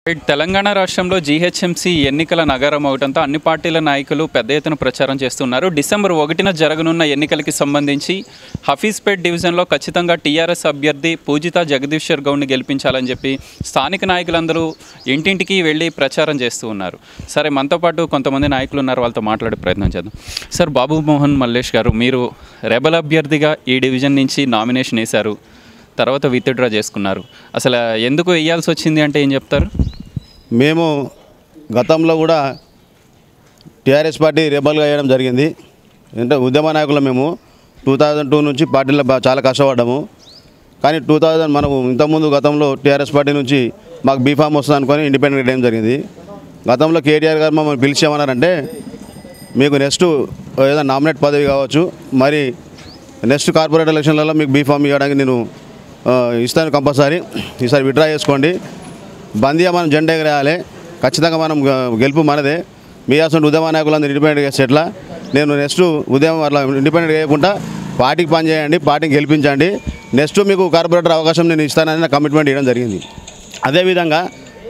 right, Telangana రాష్ట్రంలో GHMC ఎన్నికల నగరం అవడంతో అన్ని పార్టీల నాయకులు పెద్ద ఎత్తున ప్రచారం చేస్తున్నారు డిసెంబర్ ఒకటిన జరగనున్న ఎన్నికలకి సంబంధించి హఫీజ్పేట్ డివిజన్లో ఖచ్చితంగా టీఆర్ఎస్ అభ్యర్థి పూజిత జగదీశ్వర్ గౌడ్ని గెలిపించాలని చెప్పి స్థానిక నాయకులందరూ ఇంటింటికి వెళ్ళి ప్రచారం చేస్తూ ఉన్నారు సరే మనతో పాటు కొంతమంది నాయకులు ఉన్నారు వాళ్ళతో మాట్లాడే ప్రయత్నం చేద్దాం సార్ బాబు మోహన్ మల్లేష్ గారు మీరు రెబల్ అభ్యర్థిగా ఈ డివిజన్ నుంచి నామినేషన్ వేశారు తర్వాత విత్డ్రా చేసుకున్నారు అసలు ఎందుకు వేయాల్సి వచ్చింది అంటే ఏం చెప్తారు మేము గతంలో కూడా టీఆర్ఎస్ పార్టీ రెబల్గా వేయడం జరిగింది అంటే ఉద్యమ నాయకులు మేము టూ థౌజండ్ టూ నుంచి పార్టీలో బా- చాలా కష్టపడ్డాము కానీ టూ థౌజండ్ మనము ఇంతకుముందు గతంలో టీఆర్ఎస్ పార్టీ నుంచి మాకు బీఫామ్ వస్తుంది అనుకొని ఇండిపెండెంట్ వేయడం జరిగింది గతంలో కేటీఆర్ గారు మమ్మల్ని పిలిచేమన్నారంటే మీకు నెక్స్ట్ ఏదైనా నామినేట్ పదవి కావచ్చు మరి నెక్స్ట్ కార్పొరేట్ ఎలక్షన్లలో మీకు బీఫామ్ ఇవ్వడానికి నేను ఆ, ఇస్తాను కంపల్సరీ ఈసారి విడ్రా చేసుకోండి బందీగా మనం జెండా ఎగరేయాలి ఖచ్చితంగా మనం గ- గెలుపు మనదే మీ అసలు ఉద్యమ నాయకులందరూ ఇండిపెండెంట్ చేస్తే ఎట్లా నేను నెక్స్ట్ ఉదయం అట్లా ఇండిపెండెంట్ చేయకుండా పార్టీకి పని చేయండి పార్టీని గెలిపించండి నెక్స్ట్ మీకు కార్పొరేటర్ అవకాశం నేను ఇస్తానని నా కమిట్మెంట్ ఇవ్వడం జరిగింది అదేవిధంగా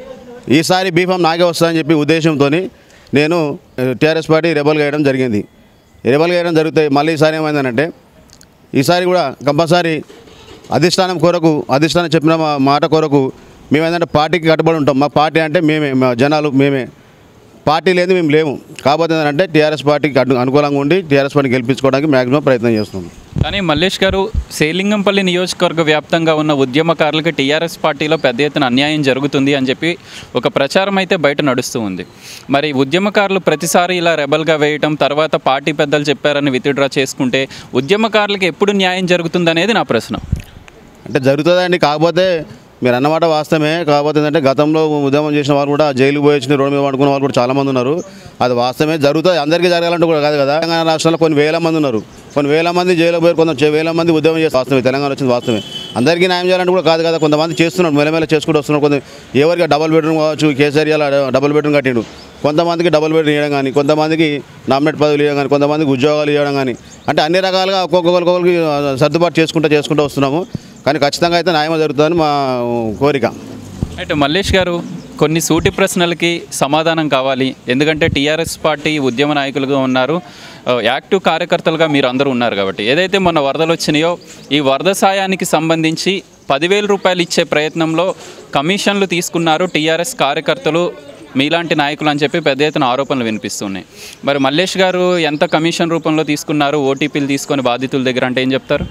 ఈసారి బీఫామ్ నాకే వస్తుందని చెప్పి ఉద్దేశంతో నేను టీఆర్ఎస్ పార్టీ రెబల్గా వేయడం జరిగింది రెబల్గా వేయడం జరుగుతాయి మళ్ళీ ఈసారి ఏమైందనంటే ఈసారి కూడా కంపల్సరీ అధిష్టానం కొరకు అధిష్టానం చెప్పిన మా- మాట కొరకు మేము ఏంటంటే పార్టీకి కట్టుబడి ఉంటాం మా పార్టీ అంటే మేమే మా జనాలు మేమే పార్టీ లేదు మేము లేము కాకపోతే ఏంటంటే టీఆర్ఎస్ పార్టీకి అను అనుకూలంగా ఉండి టీఆర్ఎస్ పార్టీ గెలిపించుకోవడానికి మ్యాక్సిమం ప్రయత్నం చేస్తున్నాం కానీ మల్లేష్ గారు సేలింగంపల్లి నియోజకవర్గ వ్యాప్తంగా ఉన్న ఉద్యమకారులకి టీఆర్ఎస్ పార్టీలో పెద్ద ఎత్తున అన్యాయం జరుగుతుంది అని చెప్పి ఒక ప్రచారం అయితే బయట నడుస్తూ ఉంది మరి ఉద్యమకారులు ప్రతిసారి ఇలా రెబల్గా వేయటం తర్వాత పార్టీ పెద్దలు చెప్పారని విత్డ్రా చేసుకుంటే ఉద్యమకారులకి ఎప్పుడు న్యాయం జరుగుతుంది అనేది నా ప్రశ్న అంటే జరుగుతుందండి కాకపోతే మీరు అన్నమాట వాస్తవమే కాకపోతే ఏంటంటే గతంలో ఉద్యమం చేసిన వాళ్ళు కూడా జైలుకు పోయి వచ్చి రోడ్డు మీద పడుకున్న వాళ్ళు కూడా చాలామంది ఉన్నారు అది వాస్తవమే జరుగుతుంది అందరికీ జరగాలంటే కూడా కాదు కదా తెలంగాణ రాష్ట్రంలో కొన్ని వేల మంది ఉన్నారు కొన్ని వేల మంది జైలు పోయి కొంత చే- వేల మంది ఉద్యమం చేస్తే వాస్తవమే తెలంగాణ వచ్చింది వాస్తవమే అందరికీ న్యాయం చేయాలంటే కూడా కాదు కదా కొంతమంది చేస్తున్నారు మెల్లమెల్ల చేసుకుంటూ వస్తున్నారు కొంత ఎవరికి డబుల్ బెడ్రూమ్ కావచ్చు కేసీఆర్ ఇలా డబుల్ బెడ్రూమ్ కట్టిండు కొంతమందికి డబుల్ బెడ్రూమ్ ఇవ్వడం కానీ కొంతమందికి నామినేట్ పదవులు ఇవ్వడం కానీ కొంతమందికి ఉద్యోగాలు ఇవ్వడం కానీ అంటే అన్ని రకాలుగా ఒక్కొక్కరికి సర్దుబాటు చేసుకుంటూ చేసుకుంటూ వస్తున్నాము కానీ ఖచ్చితంగా అయితే న్యాయం జరుగుతుందని మా కోరిక అయితే మల్లేష్ గారు కొన్ని సూటి ప్రశ్నలకి సమాధానం కావాలి ఎందుకంటే టీఆర్ఎస్ పార్టీ ఉద్యమ నాయకులుగా ఉన్నారు ఆ, యాక్టివ్ కార్యకర్తలుగా మీరు అందరూ ఉన్నారు కాబట్టి ఏదైతే మొన్న వరదలు వచ్చినాయో ఈ వరద సాయానికి సంబంధించి పదివేల రూపాయలు ఇచ్చే ప్రయత్నంలో కమిషన్లు తీసుకున్నారు టీఆర్ఎస్ కార్యకర్తలు మీలాంటి నాయకులు అని చెప్పి పెద్ద ఎత్తున ఆరోపణలు వినిపిస్తున్నాయి మరి మల్లేష్ గారు ఎంత కమిషన్ రూపంలో తీసుకున్నారు ఓటీపీలు తీసుకొని బాధితుల దగ్గర అంటే ఏం చెప్తారు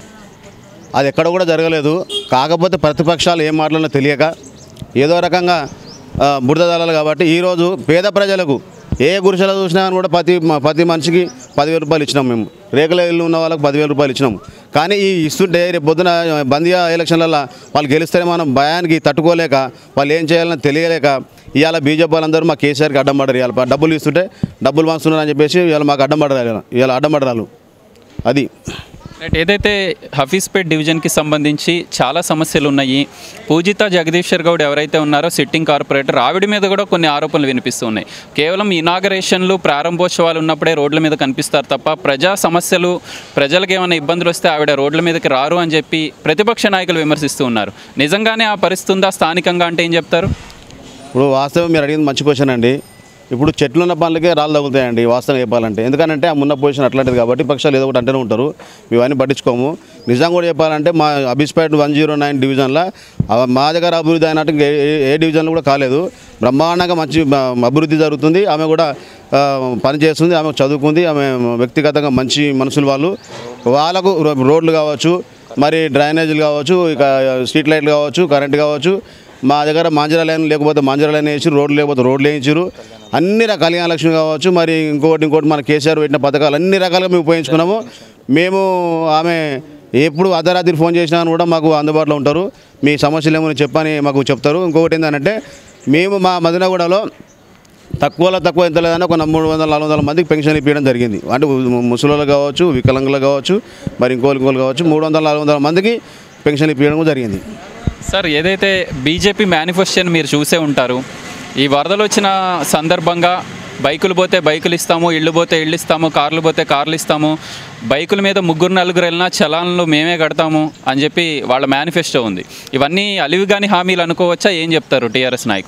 అది ఎక్కడ కూడా జరగలేదు కాకపోతే ప్రతిపక్షాలు ఏం మాట్లాడినా తెలియక ఏదో రకంగా ఆ, బురద జల్లాలి కాబట్టి ఈరోజు పేద ప్రజలకు ఏ గురిసెలో చూసినా కానీ కూడా ప్రతి మ- ప్రతి మనిషికి పదివేల రూపాయలు ఇచ్చినాం మేము రేకుల ఇల్లు ఉన్న వాళ్ళకి పదివేల రూపాయలు ఇచ్చినాం కానీ ఈ ఇస్తుంటే రేపు పొద్దున బందియా ఎలక్షన్లలో వాళ్ళు గెలిస్తేనే మనం భయానికి తట్టుకోలేక వాళ్ళు ఏం చేయాలని తెలియలేక ఇవాళ బీజేపీ వాళ్ళందరూ మా కేసీఆర్కి అడ్డం పడరు ఇవాళ డబ్బులు ఇస్తుంటే డబ్బులు పంచుతున్నారు అని చెప్పేసి ఇవాళ మాకు అడ్డం పడరాలి ఇవాళ అడ్డం పడరాలు అది రైట్ ఏదైతే హఫీజ్పేట్ డివిజన్కి సంబంధించి చాలా సమస్యలు ఉన్నాయి పూజిత జగదీశ్వర్ గౌడ్ ఎవరైతే ఉన్నారో సిట్టింగ్ కార్పొరేటర్ ఆవిడ మీద కూడా కొన్ని ఆరోపణలు వినిపిస్తున్నాయి కేవలం ఇనాగరేషన్లు ప్రారంభోత్సవాలు ఉన్నప్పుడే రోడ్ల మీద కనిపిస్తారు తప్ప ప్రజా సమస్యలు ప్రజలకు ఏమైనా ఇబ్బందులు వస్తే ఆవిడ రోడ్ల మీదకి రారు అని చెప్పి ప్రతిపక్ష నాయకులు విమర్శిస్తూ ఉన్నారు నిజంగానే ఆ పరిస్థితి ఉందా స్థానికంగా అంటే ఏం చెప్తారు ఇప్పుడు వాస్తవం మీరు అడిగింది మంచి క్వశ్చన్ అండి ఇప్పుడు చెట్లు ఉన్న పనులకే రాళ్ళు తగులుతాయండి వాస్తవం చెప్పాలంటే ఎందుకంటే ఆ మున్న పొజిషన్ అట్లాంటిది కాబట్టి పక్షాలు ఏదో ఒకటి అంటేనే ఉంటారు ఇవన్నీ పట్టించుకోము నిజం కూడా చెప్పాలంటే మా అబిస్పేట్ వన్ జీరో నైన్ డివిజన్లో ఆ- మా దగ్గర అభివృద్ధి అయినట్టు ఇంక ఏ- ఏ డివిజన్లో కూడా కాలేదు బ్రహ్మాండంగా మంచి బ- అభివృద్ధి జరుగుతుంది ఆమె కూడా ఆ, పని చేస్తుంది ఆమె చదువుకుంది ఆమె వ్యక్తిగతంగా మంచి మనుషులు వాళ్ళు వాళ్ళకు రో- రోడ్లు కావచ్చు మరి డ్రైనేజీలు కావచ్చు ఇక స్ట్రీట్ లైట్లు కావచ్చు కరెంట్ కావచ్చు మా దగ్గర మాంజరా లైన్ లేకపోతే మాంజరా లైన్ వేసి రోడ్లు లేకపోతే రోడ్లు వేయించారు అన్ని రకాల కళ్యాణ లక్ష్మి కావచ్చు మరి ఇంకోటి ఇంకోటి మన కేసీఆర్ పెట్టిన పథకాలు అన్ని రకాలుగా మేము ఉపయోగించుకున్నాము మేము ఆమె ఎప్పుడు అర్ధరాత్రి ఫోన్ చేసినా కూడా మాకు అందుబాటులో ఉంటారు మీ సమస్యలు ఏమో చెప్పని మాకు చెప్తారు ఇంకొకటి ఏంటంటే మేము మా మదినగూడలో తక్కువలో తక్కువ ఎంత లేదన్నా ఒక మూడు వందల నాలుగు వందల మందికి పెన్షన్ ఇప్పించడం జరిగింది అంటే ముసలోళ్ళు కావచ్చు వికలాంగులు కావచ్చు మరి ఇంకోళ్ళు ఇంకోళ్ళు కావచ్చు మూడు వందల నాలుగు వందల మందికి పెన్షన్ ఇప్పించడం జరిగింది సార్ ఏదైతే బీజేపీ మేనిఫెస్టోని మీరు చూసే ఉంటారు ఈ వరదలు వచ్చిన సందర్భంగా బైకులు పోతే బైకులు ఇస్తాము ఇళ్ళు పోతే ఇళ్ళు ఇస్తాము కార్లు పోతే కార్లు ఇస్తాము బైకుల మీద ముగ్గురు నలుగురు వెళ్ళినా చలాన్లు మేమే కడతాము అని చెప్పి వాళ్ళ మేనిఫెస్టో ఉంది ఇవన్నీ అలివిగాని హామీలు అనుకోవచ్చా ఏం చెప్తారు టీఆర్ఎస్ నాయకులుగా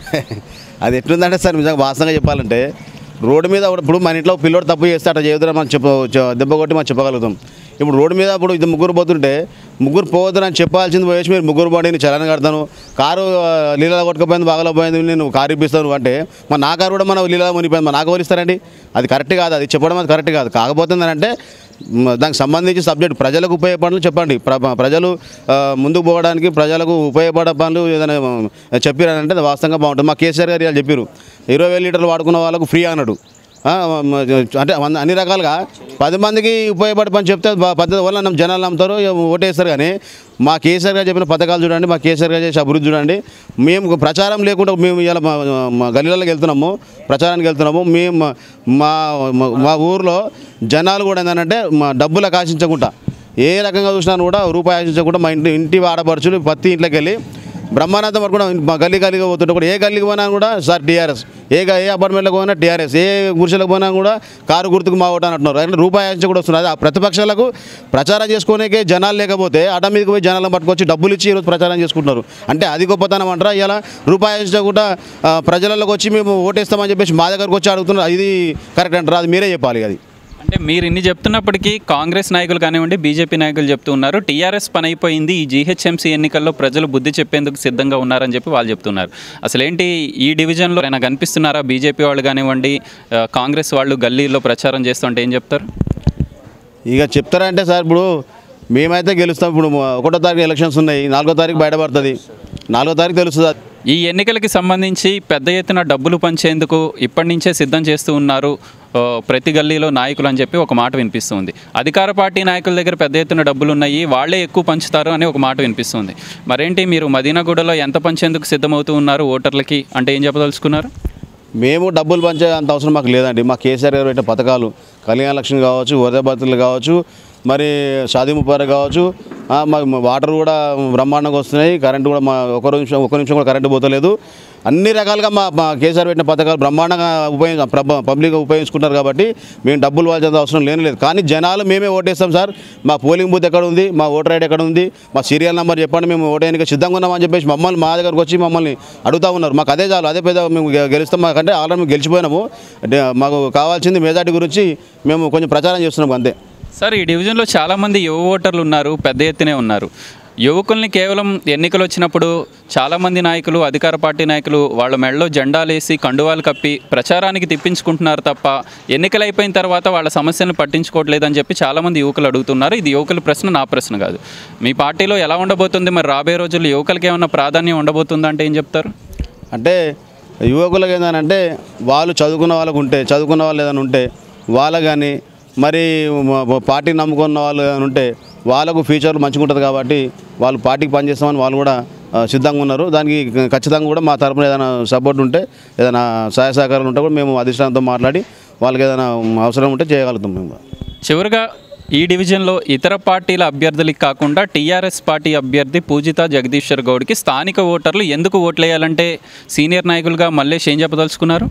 అది ఎట్లుందంటే సార్ నిజంగా వాస్తవంగా చెప్పాలంటే రోడ్డు మీద ఇప్పుడు మన ఇంట్లో పిల్లోడు తప్పు చేస్తే అట్లా చేయొద్దని మనం చెప్ప చె- దెబ్బ కొట్టి మనం చెప్పగలుగుతాం ఇప్పుడు రోడ్డు మీద ఇప్పుడు ఇది ముగ్గురు పోతుంటే ముగ్గురు పోవద్దని అని చెప్పాల్సింది పోయేసి మీరు ముగ్గురు పడి చలన కడతాను కారు ఆ, లీలా కొట్టుకుపోయింది బాగాలో పోయింది నేను కారు ఇప్పిస్తాను అంటే మరి నా కారు కూడా మన లీలా మునిపోయింది మరి నాకు ఎవరిస్తారండి అది కరెక్ట్ కాదు అది చెప్పడం అది కరెక్ట్ కాదు కాకపోతే ఏంటంటే మ, దానికి సంబంధించి సబ్జెక్ట్ ప్రజలకు ఉపయోగ పనులు చెప్పండి ప్ర- ప్రజలు ఆ, ముందుకు పోవడానికి ప్రజలకు ఉపయోగపడే పనులు ఏదైనా చెప్పారంటే అది వాస్తవంగా బాగుంటుంది మా కేసీఆర్ గారు ఇవాళ చెప్పారు ఇరవై వేల లీటర్లు వాడుకున్న వాళ్ళకు ఫ్రీ అన్నాడు ఆ, మ- అంటే వంద- అన్ని రకాలుగా పది మందికి ఉపయోగపడే పని చెప్తే బా- పద్ధతి వల్ల నమ్మ జనాలు నమ్ముతారు ఇక ఓటేస్తారు కానీ మా కేసీఆర్ గారు చెప్పిన పథకాలు చూడండి మా కేసీఆర్ గారు చేసే అభివృద్ధి చూడండి మేము ప్రచారం లేకుండా మేము ఇలా మా మా గల్లీలకు వెళ్తున్నాము ప్రచారానికి వెళ్తున్నాము మేము మా- మా మా- మా ఊర్లో జనాలు కూడా ఏంటంటే మా డబ్బులకు ఆశించకుండా ఏ రకంగా చూసినా కూడా రూపాయి ఆశించకుండా మా ఇంటి ఇంటి ఆడపడుచులు ప్రతి ఇంట్లోకి వెళ్ళి బ్రహ్మానందం వరకు కూడా మా గల్లీ గల్లీగా పోతుంటే కూడా ఏ గల్లీకి పోయినా కూడా సార్ టీఆర్ఎస్ ఏ గ- ఏ అపార్ట్మెంట్లకు పోయినా టీఆర్ఎస్ ఏ గుడిసెలకు పోయినా కూడా కారు గుర్తుకు మా ఓటు అని అంటున్నారు అంటే రూపాయి ఆశించి కూడా వస్తున్నారు ఆ ప్రతిపక్షాలకు ప్రచారం చేసుకోనికే జనాలు లేకపోతే అట మీదకి పోయి జనాలను పట్టుకొచ్చి డబ్బులు ఇచ్చి ఈరోజు ప్రచారం చేసుకుంటున్నారు అంటే అది గొప్పతనం అంటారా ఇలా రూపాయి ఆశించకుండా ఆ, ప్రజలలోకి వచ్చి మేము ఓటేస్తామని చెప్పేసి మా దగ్గరకు వచ్చి అడుగుతున్నారు ఇది కరెక్ట్ అంటారా అది మీరే చెప్పాలి అది అంటే మీరు ఇన్ని చెప్తున్నప్పటికీ కాంగ్రెస్ నాయకులు కానివ్వండి బీజేపీ నాయకులు చెప్తూ ఉన్నారు టీఆర్ఎస్ పని అయిపోయింది ఈ జీహెచ్ఎంసీ ఎన్నికల్లో ప్రజలు బుద్ధి చెప్పేందుకు సిద్ధంగా ఉన్నారని చెప్పి వాళ్ళు చెప్తున్నారు అసలేంటి ఈ డివిజన్లో అయినా కనిపిస్తున్నారా బీజేపీ వాళ్ళు కానివ్వండి ఆ, కాంగ్రెస్ వాళ్ళు గల్లీలో ప్రచారం చేస్తుంటే ఏం చెప్తారు ఇక చెప్తారంటే సార్ ఇప్పుడు మేమైతే గెలుస్తాం ఇప్పుడు ఒకటో తారీఖు ఎలక్షన్స్ ఉన్నాయి నాలుగో తారీఖు బయటపడుతుంది నాలుగో తారీఖు తెలుస్తుంది ఈ ఎన్నికలకి సంబంధించి పెద్ద ఎత్తున డబ్బులు పంచేందుకు ఇప్పటి నుంచే సిద్ధం చేస్తూ ఉన్నారు ఆ, ప్రతి గల్లీలో నాయకులు అని చెప్పి ఒక మాట వినిపిస్తుంది అధికార పార్టీ నాయకుల దగ్గర పెద్ద ఎత్తున డబ్బులు ఉన్నాయి వాళ్ళే ఎక్కువ పంచుతారు అని ఒక మాట వినిపిస్తుంది మరేంటి మీరు మదీనాగూడలో ఎంత పంచేందుకు సిద్ధమవుతూ ఉన్నారు ఓటర్లకి అంటే ఏం చెప్పదలుచుకున్నారు మేము డబ్బులు పంచే అంత అవసరం మాకు లేదండి మా కేసీఆర్ గారు పెట్టే పథకాలు కళ్యాణ లక్ష్మి కావచ్చు వరదభద్రులు కావచ్చు మరి షాదీ ముబారక్ కావచ్చు ఆ, మా మా వాటర్ కూడా బ్రహ్మాండంగా వస్తున్నాయి కరెంటు కూడా మా ఒక నిమిషం ఒక నిమిషం కూడా కరెంటు పోతలేదు అన్ని రకాలుగా మా మా కేసీఆర్ పెట్టిన పథకాలు బ్రహ్మాండంగా ఉపయోగ ప్రభ- పబ్లిక్ ఉపయోగించుకుంటారు కాబట్టి మేము డబ్బులు వాల్చేంత అవసరం లేని లేదు కానీ జనాలు మేమే ఓటేస్తాం సార్ మా పోలింగ్ బూత్ ఎక్కడ ఉంది మా ఓటర్ ఐడి ఎక్కడ ఉంది మా సీరియల్ నెంబర్ చెప్పండి మేము ఓటేయడానికి సిద్ధంగా ఉన్నామని చెప్పేసి మమ్మల్ని మా దగ్గరకు వచ్చి మమ్మల్ని అడుగుతా ఉన్నారు మాకు అదే చాలు అదే పెద్ద మేము గె- గెలుస్తాం మాకంటే ఆల్రెడీ మేము గెలిచిపోయినాము అంటే మాకు కావాల్సింది మెజార్టీ గురించి మేము కొంచెం ప్రచారం చేస్తున్నాం అంతే సార్ ఈ డివిజన్లో చాలామంది యువ ఓటర్లు ఉన్నారు పెద్ద ఎత్తునే ఉన్నారు యువకుల్ని కేవలం ఎన్నికలు వచ్చినప్పుడు చాలామంది నాయకులు అధికార పార్టీ నాయకులు వాళ్ళ మెడలో జెండాలేసి కండువాలు కప్పి ప్రచారానికి తిప్పించుకుంటున్నారు తప్ప ఎన్నికలు అయిపోయిన తర్వాత వాళ్ళ సమస్యలను పట్టించుకోవట్లేదని చెప్పి చాలామంది యువకులు అడుగుతున్నారు ఇది యువకుల ప్రశ్న నా ప్రశ్న కాదు మీ పార్టీలో ఎలా ఉండబోతుంది మరి రాబోయే రోజుల్లో యువకులకి ఏమన్నా ప్రాధాన్యం ఉండబోతుందా అంటే ఏం చెప్తారు అంటే యువకులకు ఏంటంటే వాళ్ళు చదువుకున్న వాళ్ళకు ఉంటే చదువుకున్న వాళ్ళు ఏదైనా ఉంటే వాళ్ళకు కానీ మరి మ- మ- పార్టీ నమ్ముకున్న వాళ్ళు ఏదైనా ఉంటే వాళ్ళకు ఫ్యూచర్లు మంచిగా ఉంటుంది కాబట్టి వాళ్ళు పార్టీకి పనిచేస్తామని వాళ్ళు కూడా ఆ, సిద్ధంగా ఉన్నారు దానికి ఖచ్చితంగా కూడా మా తరపున ఏదైనా సపోర్ట్ ఉంటే ఏదైనా సహాయ సహకారాలు ఉంటే కూడా మేము అధిష్టానంతో మాట్లాడి వాళ్ళకి ఏదైనా అవసరం ఉంటే చేయగలుగుతాం మేము చివరిగా ఈ డివిజన్లో ఇతర పార్టీల అభ్యర్థులకి కాకుండా టీఆర్ఎస్ పార్టీ అభ్యర్థి పూజిత జగదీశ్వర్ గౌడ్కి స్థానిక ఓటర్లు ఎందుకు ఓట్లేయాలంటే సీనియర్ నాయకులుగా మల్లేష్ ఏం చెప్పదలుచుకున్నారు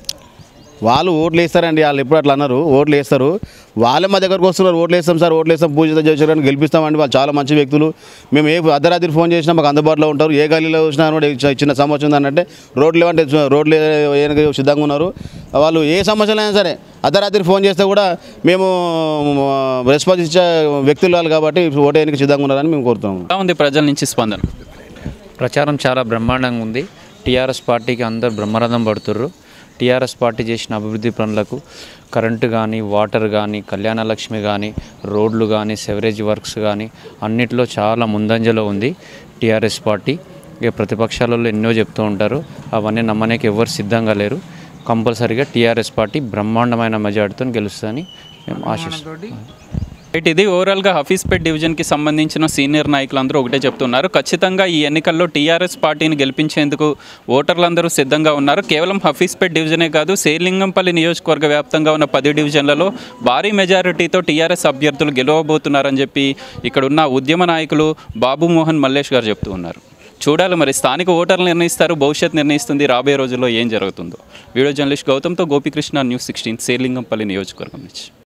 వాళ్ళు ఓట్లు వేస్తారండి వాళ్ళు ఎప్పుడు అట్లా అన్నారు ఓట్లు వేస్తారు వాళ్ళే మా దగ్గరకు వస్తున్నారు ఓట్లు వేస్తాం సార్ ఓట్లు వేస్తాం పూజిత చేసారని గెలిపిస్తామండి వాళ్ళు చాలా మంచి వ్యక్తులు మేము ఏ అర్ధరాత్రి ఫోన్ చేసినా మాకు అందుబాటులో ఉంటారు ఏ గల్లీలో చూసినా కూడా చి- చిన్న సమస్య ఉందనంటే రోడ్లు లేవంటే చు- రోడ్లు వేయడానికి సిద్ధంగా ఉన్నారు వాళ్ళు ఏ సమస్యలైనా సరే అర్ధరాత్రి ఫోన్ చేస్తే కూడా మేము రెస్పాన్స్ ఇచ్చే వ్యక్తులు వాళ్ళు కాబట్టి ఓటు వేయడానికి సిద్ధంగా ఉన్నారని మేము కోరుతున్నాము ఎలా ఉంది ప్రజల నుంచి స్పందన ప్రచారం చాలా బ్రహ్మాండంగా ఉంది టీఆర్ఎస్ పార్టీకి అందరు బ్రహ్మరథం పడుతుర్రు టీఆర్ఎస్ పార్టీ చేసిన అభివృద్ధి పనులకు కరెంటు కానీ వాటర్ కానీ కళ్యాణ లక్ష్మి కానీ రోడ్లు కానీ సెవరేజ్ వర్క్స్ కానీ అన్నిట్లో చాలా ముందంజలో ఉంది టీఆర్ఎస్ పార్టీ ఇక ప్రతిపక్షాలలో ఎన్నో చెప్తూ ఉంటారు అవన్నీ నమ్మడానికి ఎవరు సిద్ధంగా లేరు కంపల్సరీగా టీఆర్ఎస్ పార్టీ బ్రహ్మాండమైన మెజార్టీతో గెలుస్తుందని మేము ఆశిస్తున్నాం రైట్ ఇది ఓవరాల్గా హఫీజ్పేట్ డివిజన్కి సంబంధించిన సీనియర్ నాయకులందరూ ఒకటే చెప్తున్నారు ఖచ్చితంగా ఈ ఎన్నికల్లో టీఆర్ఎస్ పార్టీని గెలిపించేందుకు ఓటర్లందరూ సిద్ధంగా ఉన్నారు కేవలం హఫీజ్పేట్ డివిజనే కాదు శేర్లింగంపల్లి నియోజకవర్గ వ్యాప్తంగా ఉన్న పది డివిజన్లలో భారీ మెజారిటీతో టీఆర్ఎస్ అభ్యర్థులు గెలవబోతున్నారని చెప్పి ఇక్కడ ఉన్న ఉద్యమ నాయకులు బాబు మోహన్ మల్లేష్ గారు చెప్తూ ఉన్నారు చూడాలి మరి స్థానిక ఓటర్లు నిర్ణయిస్తారు భవిష్యత్ నిర్ణయిస్తుంది రాబోయే రోజుల్లో ఏం జరుగుతుందో వీడియో జర్నలిస్ట్ గౌతమ్తో గోపికృష్ణ న్యూస్ సిక్స్టీన్ శేర్లింగంపల్లి నియోజకవర్గం నుంచి